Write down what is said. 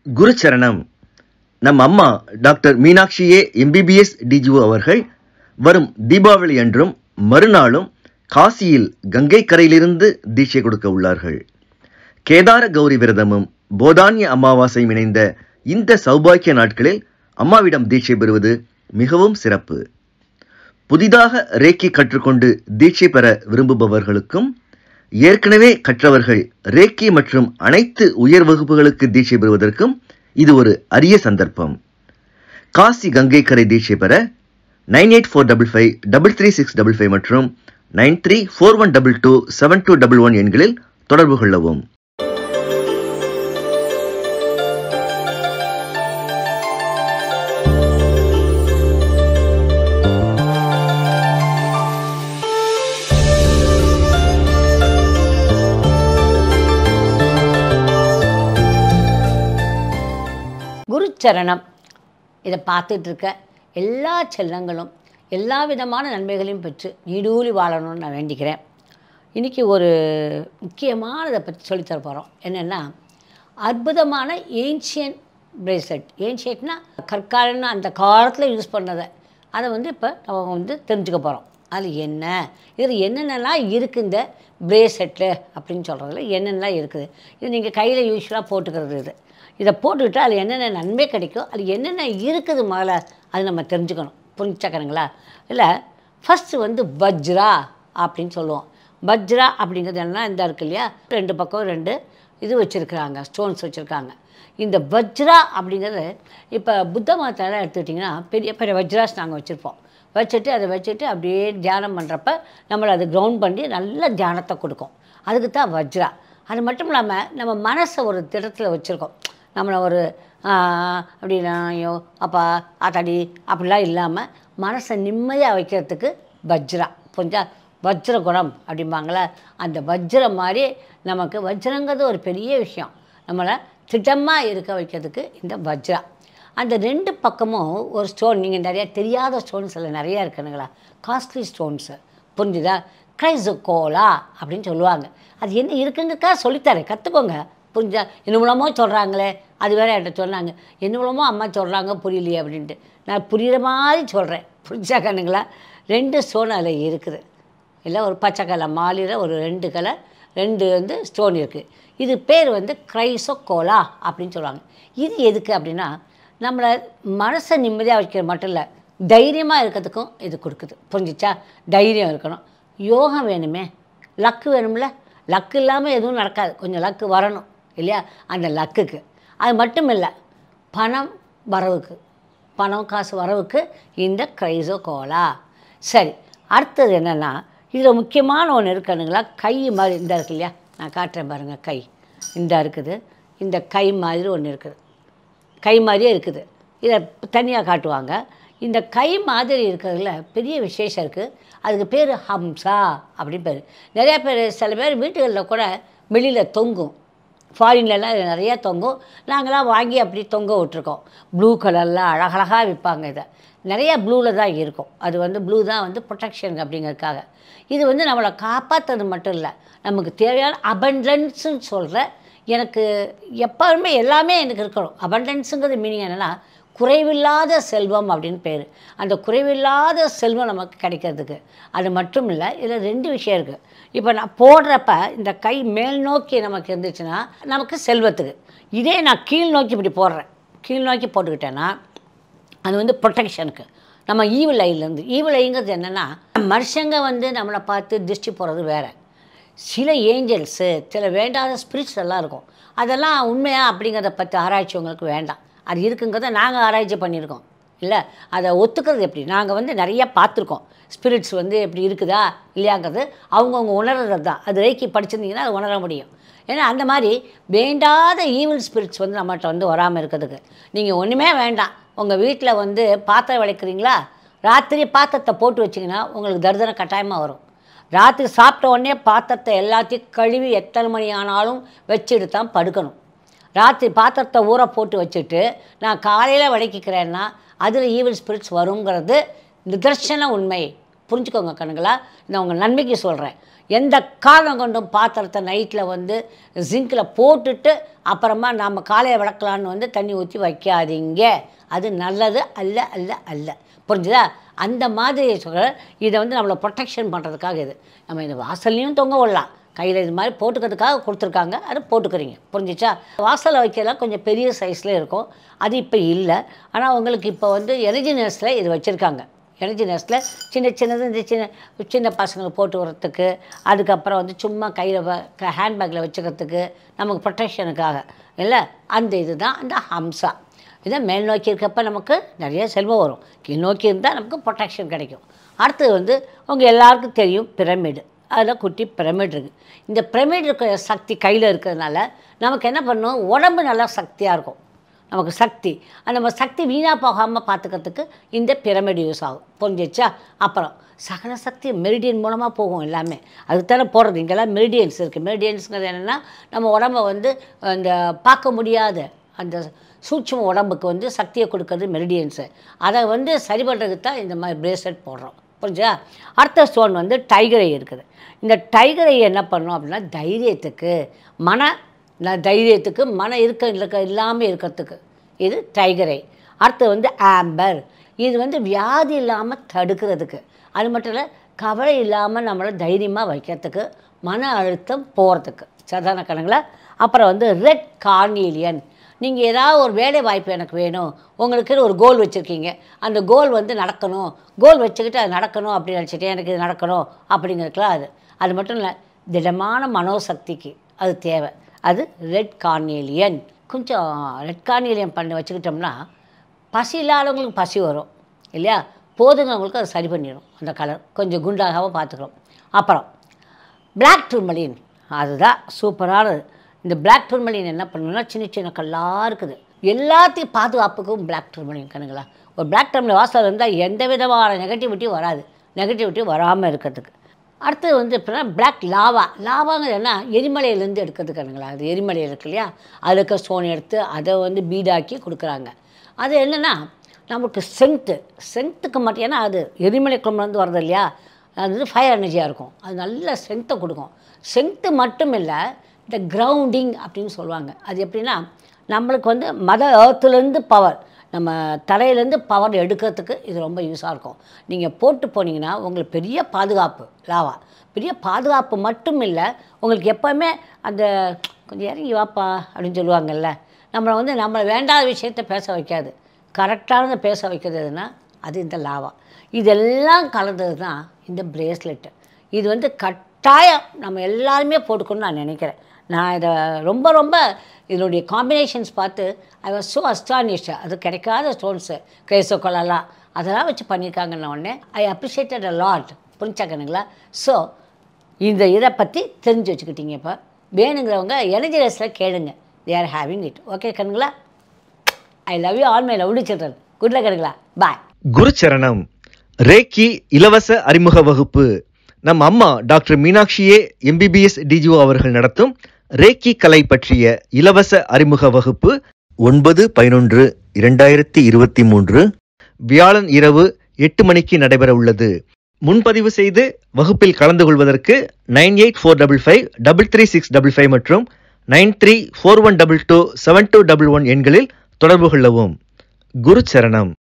குருச்சரணம் நம் அம்மா doctor மீனாட்சியே MBBS DGO அவர்கள் வரும் தீபாவளி அன்றும் மறுநாளும் காசியில் கங்கை கரையிலிருந்து தீட்சை கொடுக்க உள்ளார்கள் கேதார கௌரி விரதமும் போதானிய அமாவாசையும் இணைந்த இந்த சௌபாக்கிய நாட்களில் அம்மாவிடம் தீட்சை பெறுவது மிகவும் சிறப்பு புதிதாக ரேக்கி கற்றுக்கொண்டு தீட்சை பெற விரும்புபவர்களுக்கும் ஏற்கனவே கற்றவர்கள் ரேக்கி மற்றும் அனைத்து உயர் வகுப்புகளுக்கு தீட்சை பெறுவதற்கும் இது ஒரு அரிய சந்தர்ப்பம் காசி கங்கை கரை தீட்சை பெற nine eight four double five double three six double five மற்றும் nine three four one double two seven two double one எண்களில் தொடர்பு கொள்ளவும் குருச்சரணம் இதை பார்த்துட்டு இருக்க எல்லா செல்லங்களும் எல்லா விதமான நன்மைகளையும் பெற்று நீடூழி வாழணும்னு நான் வேண்டிக்கிறேன் இன்றைக்கி ஒரு முக்கியமானதை பற்றி சொல்லித்தர போகிறோம் என்னென்னா அற்புதமான ஏன்ஷியன் பிரேஸ்லெட் ஏன்ஷியட்னா கற்காலன்னு அந்த காலத்தில் யூஸ் பண்ணதை அதை வந்து இப்போ நம்ம வந்து தெரிஞ்சுக்க போகிறோம் அது என்ன இது என்னென்னலாம் இருக்குது இந்த பிரேஸ்லெட்டில் அப்படின்னு சொல்கிறதுல என்னென்னலாம் இருக்குது இது நீங்கள் கையில் யூஸ்வலாக போட்டுக்கிறது இது இதை போட்டுக்கிட்டு அது என்னென்ன நன்மை கிடைக்கும் அது என்னென்ன இருக்குது முதல்ல அது நம்ம தெரிஞ்சுக்கணும் புரிஞ்சுக்கணுங்களா இல்லை ஃபஸ்ட்டு வந்து வஜ்ரா அப்படின்னு சொல்லுவோம் வஜ்ரா அப்படிங்கிறது என்ன இந்த இருக்கு இல்லையா ரெண்டு பக்கம் ரெண்டு இது வச்சுருக்குறாங்க ஸ்டோன்ஸ் வச்சுருக்காங்க இந்த வஜ்ரா அப்படிங்கிறது இப்போ புத்த மதத்தெல்லாம் எடுத்துக்கிட்டிங்கன்னா பெரிய பெரிய வஜ்ராஸ் நாங்கள் வச்சுருப்போம் வச்சுட்டு அதை வச்சுட்டு அப்படியே தியானம் பண்ணுறப்ப நம்மளை அது கிரவுண்ட் பண்ணி நல்ல தியானத்தை கொடுக்கும் அதுக்கு தான் வஜ்ரா அது மட்டும் இல்லாமல் நம்ம மனசை ஒரு திடத்தில் வச்சுருக்கோம் நம்மளை ஒரு அப்படின்னா ஐயோ அப்பா ஆத்தாடி அப்படிலாம் இல்லாமல் மனசை நிம்மதியாக வைக்கிறதுக்கு வஜ்ரா புரிஞ்சா வஜ்ர குணம் அப்படிம்பாங்களே அந்த வஜ்ரம் மாதிரி நமக்கு வஜ்ரங்கிறது ஒரு பெரிய விஷயம் நம்மளை திட்டமாக இருக்க வைக்கிறதுக்கு இந்த வஜ்ரா அந்த ரெண்டு பக்கமும் ஒரு ஸ்டோன் நீங்கள் நிறையா தெரியாத ஸ்டோன்ஸ் எல்லாம் நிறையா இருக்குனுங்களா காஸ்ட்லி ஸ்டோன்ஸு புரிஞ்சுதா க்ரைசோகோலா அப்படின்னு சொல்லுவாங்க அது என்ன இருக்குங்கக்கா சொல்லித்தரேன் கற்றுக்கோங்க புரிஞ்சா என்ன மூலமோ சொல்கிறாங்களே அது வேற என்கிட்ட சொன்னாங்க என்ன மூலமோ அம்மா சொல்கிறாங்க புரியலையே அப்படின்ட்டு நான் புரிகிற மாதிரி சொல்கிறேன் புரிஞ்சா கண்ணுங்களா ரெண்டு ஸ்டோன் அதில் இருக்குது இல்லை ஒரு பச்சை கலர் மாலியில் ஒரு ரெண்டு கலர் ரெண்டு வந்து ஸ்டோன் இருக்குது இது பேர் வந்து க்ரைசோகோலா அப்படின்னு சொல்லுவாங்க இது எதுக்கு அப்படின்னா நம்மளை மனசை நிம்மதியாக வைக்கிறது மட்டும் இல்லை தைரியமாக இருக்கிறதுக்கும் இது கொடுக்குது புரிஞ்சிச்சா தைரியம் இருக்கணும் யோகம் வேணுமே லக்கு வேணும்ல லக்கு இல்லாமல் எதுவும் நடக்காது கொஞ்சம் லக்கு வரணும் இல்லையா அந்த லக்குக்கு அது மட்டும் இல்லை பணம் வரவுக்கு பணம் காசு வரவுக்கு இந்த க்ரைசோ கோலா சரி அடுத்தது என்னென்னா இதில் முக்கியமான ஒன்று இருக்கணுங்களா கை மாதிரி இந்த இருக்கு இல்லையா நான் காட்டுறேன் பாருங்கள் கை இந்த இருக்குது இந்த கை மாதிரி ஒன்று இருக்குது கை மாதிரியே இருக்குது இதை தனியாக காட்டுவாங்க இந்த கை மாதிரி இருக்கிறதுல பெரிய விசேஷம் இருக்குது அதுக்கு பேர் ஹம்சா அப்படின்னு பேர் நிறையா பேர் சில பேர் வீட்டுகளில் கூட வெளியில் தொங்கும் ஃபாரின்லலாம் இது நிறையா தொங்கும் நாங்களாம் வாங்கி அப்படி தொங்க விட்ருக்கோம் ப்ளூ கலரில் அழகழகாக விற்பாங்க இதை நிறையா ப்ளூவில் தான் இருக்கும் அது வந்து ப்ளூ தான் வந்து ப்ரொடெக்ஷன் அப்படிங்கிறதுக்காக இது வந்து நம்மளை காப்பாற்றுறது மட்டும் இல்லை நமக்கு தேவையான அபண்டன்ஸுன்னு சொல்கிற எனக்கு எப்போவுமே எல்லாமே எனக்கு இருக்கணும் அபண்டன்ஸுங்கிறது மீனிங் என்னென்னா குறைவில்லாத செல்வம் அப்படின்னு பேர் அந்த குறைவில்லாத செல்வம் நமக்கு கிடைக்கிறதுக்கு அது மட்டும் இல்லை இதில் ரெண்டு விஷயம் இருக்குது இப்போ நான் போடுறப்ப இந்த கை மேல் நோக்கி நமக்கு இருந்துச்சுன்னா நமக்கு செல்வத்துக்கு இதே நான் கீழ் நோக்கி இப்படி போடுறேன் கீழ் நோக்கி போட்டுக்கிட்டேன்னா அது வந்து ப்ரொடெக்ஷனுக்கு நம்ம ஈவில் ஐலேருந்து ஈவில் ஐங்கிறது என்னென்னா மனுஷங்க வந்து நம்மளை பார்த்து திருஷ்டி போகிறது வேறு சில ஏஞ்சல்ஸு சில வேண்டாத ஸ்பிரிட்ஸ் எல்லாம் இருக்கும் அதெல்லாம் உண்மையா அப்படிங்கிறத பற்றி ஆராய்ச்சி உங்களுக்கு வேண்டாம் அது இருக்குங்கிறத நாங்கள் ஆராய்ச்சி பண்ணியிருக்கோம் இல்லை அதை ஒத்துக்கிறது எப்படி நாங்கள் வந்து நிறையா பார்த்துருக்கோம் ஸ்பிரிட்ஸ் வந்து எப்படி இருக்குதா இல்லையாங்கிறது அவங்கவுங்க உணர்றது தான் அது ரேக்கி படிச்சிருந்தீங்கன்னா அது உணர முடியும் ஏன்னா அந்த மாதிரி வேண்டாத ஈவில் ஸ்பிரிட்ஸ் வந்து நம்மகிட்ட வந்து வராமல் இருக்கிறதுக்கு நீங்கள் ஒன்றுமே வேண்டாம் உங்கள் வீட்டில் வந்து பாத்திரம் விளக்குறீங்களா ராத்திரி பாத்திரத்தை போட்டு வச்சிங்கன்னா உங்களுக்கு தரிதனை கட்டாயமாக வரும் ராத்திரி சாப்பிட்ட உடனே பாத்திரத்தை எல்லாத்தையும் கழுவி எத்தனை மணி ஆனாலும் வச்சுட்டு தான் படுக்கணும் ராத்திரி பாத்திரத்தை ஊற போட்டு வச்சுட்டு நான் காலையில் விளக்கிக்கிறேன்னா அதில் ஈவில் ஸ்பிரிட்ஸ் வருங்கிறது நிதர்சன உண்மை புரிஞ்சுக்கோங்க கண்ணுங்களா நான் உங்கள் நன்மைக்கு சொல்கிறேன் எந்த காரணம் கொண்டும் பாத்திரத்தை நைட்டில் வந்து ஜிங்கில் போட்டுட்டு அப்புறமா நாம் காலையை விளக்கலான்னு வந்து தண்ணி ஊற்றி வைக்காதீங்க அது நல்லது அல்ல அல்ல அல்ல புரிஞ்சுதா அந்த மாதிரி சொல்ற இதை வந்து நம்மளை ப்ரொடெக்ஷன் பண்ணுறதுக்காக இது நம்ம இந்த வாசல்லையும் தொங்க விடலாம் கையில் இது மாதிரி போட்டுக்கிறதுக்காக கொடுத்துருக்காங்க அது போட்டுக்கிறீங்க புரிஞ்சிச்சா வாசலில் வைக்கலாம் கொஞ்சம் பெரிய சைஸில் இருக்கும் அது இப்போ இல்லை ஆனால் உங்களுக்கு இப்போ வந்து எனர்ஜி நர்ஸில் இது வச்சுருக்காங்க எனர்ஜி நர்ஸில் சின்ன சின்னது இந்த சின்ன சின்ன பசங்களுக்கு போட்டு வரத்துக்கு அதுக்கப்புறம் வந்து சும்மா கையில் ஹேண்ட்பேக்கில் வச்சுக்கிறதுக்கு நமக்கு ப்ரொடெக்ஷனுக்காக இல்லை அந்த இது தான் அந்த ஹம்சா இதை மேல் நோக்கி இருக்கப்ப நமக்கு நிறைய செல்வம் வரும் கீழ் நோக்கி இருந்தால் நமக்கு ப்ரொடெக்ஷன் கிடைக்கும் அடுத்தது வந்து உங்கள் எல்லாருக்கும் தெரியும் பிரமிடு அதில் குட்டி பிரமிட் இருக்குது இந்த பிரமிட் இருக்கிற சக்தி கையில் இருக்கிறதுனால நமக்கு என்ன பண்ணும் உடம்பு நல்லா சக்தியாக இருக்கும் நமக்கு சக்தி அந்த நம்ம சக்தி வீணாக போகாமல் பார்த்துக்கிறதுக்கு இந்த பிரமிட் யூஸ் ஆகும் புரிஞ்சிச்சா அப்புறம் சகல சக்தி மெரிடியன் மூலமாக போகும் எல்லாமே அதுக்கு தானே போடுறது இங்கெல்லாம் மெரிடியன்ஸ் இருக்குது மெரிடியன்ஸுங்கிறது என்னென்னா நம்ம உடம்பை வந்து அந்த பார்க்க முடியாத அந்த சூட்சும உடம்புக்கு வந்து சக்தியை கொடுக்கறது மெரிடியன்ஸு அதை வந்து சரி பண்ணுறதுக்கு தான் இந்த மாதிரி பிரேஸ்லெட் போடுறோம் புரிஞ்சா அடுத்த ஸ்டோன் வந்து டைகரை இருக்குது இந்த டைகரை என்ன பண்ணோம் அப்படின்னா தைரியத்துக்கு மன ந- தைரியத்துக்கு மன இருக்க இருக்க இல்லாமல் இருக்கிறதுக்கு இது டைகரை அடுத்து வந்து ஆம்பர் இது வந்து வியாதி இல்லாமல் தடுக்கிறதுக்கு அது மட்டும் இல்லை கவலை இல்லாமல் நம்மளை தைரியமாக வைக்கிறதுக்கு மன அழுத்தம் போகிறதுக்கு சாதாரண கணக்கில் அப்புறம் வந்து ரெட் கார்னீலியன் நீங்கள் ஏதாவது ஒரு வேலை வாய்ப்பு எனக்கு வேணும் உங்களுக்கு ஒரு கோல் வச்சுருக்கீங்க அந்த கோல் வந்து நடக்கணும் கோல் வச்சுக்கிட்டு அது நடக்கணும் அப்படின்னு நினச்சிட்டு எனக்கு இது நடக்கணும் அப்படிங்கிறதுக்குலாம் அது அது மட்டும் இல்லை திடமான மனோசக்திக்கு அது தேவை அது ரெட் கார்னேலியன் கொஞ்சம் ரெட் கார்னேலியன் பண்ணி வச்சுக்கிட்டோம்னா பசி இல்லாதவங்களுக்கு பசி வரும் இல்லையா போதுங்கிறவங்களுக்கு அது சரி பண்ணிடும் அந்த கலர் கொஞ்சம் குண்டாகவும் பார்த்துக்கிறோம் அப்புறம் பிளாக் டூர்மலின் அதுதான் சூப்பரானது இந்த பிளாக் டூர்மலின் என்ன பண்ணணும்னா சின்ன சின்ன கல்லாக இருக்குது எல்லாத்தையும் பாதுகாப்புக்கும் பிளாக் டூர்மலின் கணுங்களா ஒரு பிளாக் டர்மில் வாசல் இருந்தால் எந்த விதமான நெகட்டிவிட்டியும் வராது நெகட்டிவிட்டி வராமல் இருக்கிறதுக்கு அடுத்தது வந்து எப்படின்னா பிளாக் லாவா லாவாங்கிறது என்ன எரிமலையிலேருந்து எடுக்கிறது கணுங்களா அது எரிமலை இருக்கு இல்லையா அதில் இருக்க ஸ்டோன் எடுத்து அதை வந்து பீடாக்கி கொடுக்குறாங்க அது என்னென்னா நமக்கு ஸ்ட்ரென்த்து ஸ்ட்ரென்த்துக்கு மட்டும் ஏன்னா அது எரிமலை குளம்லேருந்து வர்றது இல்லையா அது வந்து ஃபயர் எனர்ஜியாக இருக்கும் அது நல்ல ஸ்ட்ரென்த்தை கொடுக்கும் ஸ்ட்ரென்த்து மட்டும் இல்லை இந்த கிரவுண்டிங் அப்படின்னு சொல்லுவாங்க அது எப்படின்னா நம்மளுக்கு வந்து மத ஏர்த்துலேருந்து பவர் நம்ம தரையிலேருந்து பவர் எடுக்கிறதுக்கு இது ரொம்ப யூஸாக இருக்கும் நீங்கள் போட்டு போனீங்கன்னா உங்களுக்கு பெரிய பாதுகாப்பு லாவா பெரிய பாதுகாப்பு மட்டும் இல்லை உங்களுக்கு எப்போவுமே அந்த கொஞ்சம் இறங்கி வாப்பா அப்படின்னு சொல்லுவாங்கல்ல நம்மளை வந்து நம்மளை வேண்டாத விஷயத்த பேச வைக்காது கரெக்டானதை பேச வைக்கிறது எதுனா அது இந்த லாவா இதெல்லாம் கலந்தது தான் இந்த பிரேஸ்லெட்டு இது வந்து கட்டாயம் நம்ம எல்லாருமே போட்டுக்கணும்னு நான் நினைக்கிறேன் நான் இதை ரொம்ப ரொம்ப இதனுடைய காம்பினேஷன்ஸ் பார்த்து ஐ வாஸ் ஸோ அஸ்டானிஷ்டு அது கிடைக்காத ஸ்டோன்ஸு கிரேசோக்கோலெல்லாம் அதெல்லாம் வச்சு பண்ணியிருக்காங்கன்ன உடனே ஐ அப்ரிஷியேட்டட் அ லாட் புரிஞ்சாக்கணுங்களா ஸோ இந்த இதை பற்றி தெரிஞ்சு வச்சுக்கிட்டீங்க இப்போ வேணுங்கிறவங்க எனர்ஜி ரேஸில் கேளுங்க they are having it okay கணுங்களா I love you all my lovely children good luck கணுங்களா பாய் குருச்சரணம் ரேக்கி இலவச அறிமுக வகுப்பு நம் அம்மா டாக்டர் மீனாட்சியே எம்பிபிஎஸ் டிஜிஓ அவர்கள் நடத்தும் ரேக்கி கலை பற்றிய இலவச அறிமுக வகுப்பு ஒன்பது பதினொன்று இரண்டாயிரத்தி இருபத்தி மூன்று வியாழன் இரவு எட்டு மணிக்கு நடைபெற உள்ளது முன்பதிவு செய்து வகுப்பில் கலந்து கொள்வதற்கு nine eight four double five double three six double five மற்றும் nine three four one double two seven two double one எண்களில் தொடர்பு கொள்ளவும் குருச்சரணம்